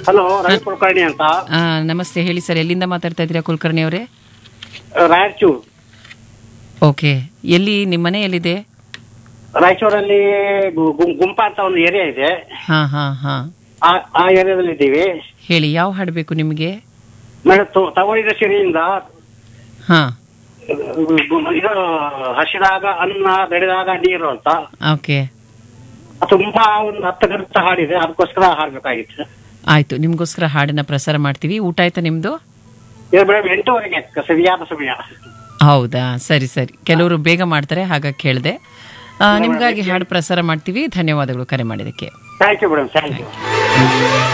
hello Ravi Kulkarni ಅಂತ ಆ, ನಮಸ್ತೆ ಹೇಳಿ ಸರ್ ಎಲ್ಲಿಂದ ಮಾತಾಡ್ತಾ ಇದ್ದೀರಾ ಕುಲಕರ್ಣಿ ಅವರೇ ರಾಯಚೂರು ಓಕೆ ಎಲ್ಲಿ ನಿಮ್ಮ ಮನೆ ಎಲ್ಲಿದೆ ರಾಯಚೂರಲ್ಲಿ ಗು- ಗು- ಗುಂಪ ಅಂತ ಒಂದು ಏರಿಯಾ ಇದೆ ಹಾ ಹಾ ಹಾ ಆ ಆ ಏರಿಯಾದಲ್ಲಿ ಇದ್ದೀವಿ ಹೇಳಿ ಯಾವ ಹಾಡು ಬೇಕು ನಿಮಗೆ ಮೇಡಮ್ ತ- ತವಳಿದ ಸಿರಿಯಿಂದ ಹಾ ಇದು ಹಸಿದಾಗ ಅನ್ನ ಬೆಳೆದಾಗ ನೀರು ಅಂತ ಓಕೆ ತುಂಬಾ ಒಂದು ಹತ್ತು ಗಂಟೆ ಹಾಡಿದೆ ಅದಕ್ಕೋಸ್ಕರ ಹಾಡ್ಬೇಕಾಗಿತ್ತು ಆಯ್ತು ನಿಮ್ಗೋಸ್ಕರ ಹಾಡನ್ನ ಪ್ರಸಾರ ಮಾಡ್ತೀವಿ ಊಟ ಆಯ್ತಾ ನಿಮ್ದು ಇದು ಮೇಡಮ್ ಎಂಟೂವರೆಗೆ ಸರಿಯಾದ ಸಮಯ ಹೌದಾ ಸರಿ ಸರಿ ಕೆಲವರು ಬೇಗ ಮಾಡ್ತಾರೆ ಹಾಗಾಗಿ ಕೇಳಿದೆ ನಿಮ್ಗಾಗಿ ಹಾಡು ಪ್ರಸಾರ ಮಾಡ್ತೀವಿ ಧನ್ಯವಾದಗಳು ಕರೆ ಮಾಡಿದ್ದಕ್ಕೆ thank you madam thank you